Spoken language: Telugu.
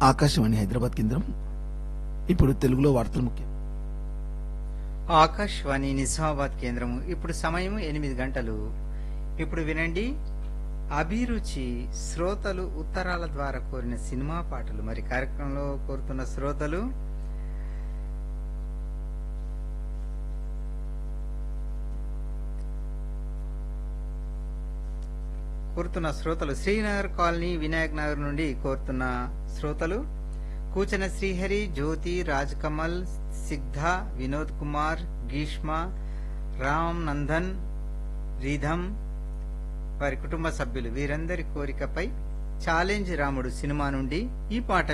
ఆకాశవాణి హైదరాబాద్ కేంద్రం ఇప్పుడు తెలుగులో వార్తలు ముఖ్యం ఆకాశవాణి నిజామాబాద్ కేంద్రము ఇప్పుడు సమయం ఎనిమిది గంటలు ఇప్పుడు వినండి అభిరుచి శ్రోతలు ఉత్తరాల ద్వారా కోరిన సినిమా పాటలు మరి కార్యక్రమంలో కోరుతున్న శ్రోతలు కోరుతున్న శ్రోతలు శ్రీనగర్ కాలనీ వినాయక్ నగర్ నుండి కోరుతున్న శ్రోతలు కూచన శ్రీహరి జ్యోతి రాజ్ కమల్ సిగ్ధ వినోద్ కుమార్ గ్రీష్మ రామ్ నందన్ రీధం వారి కుటుంబ సభ్యులు వీరందరి కోరికపై ఛాలెంజ్ రాముడు సినిమా నుండి ఈ పాట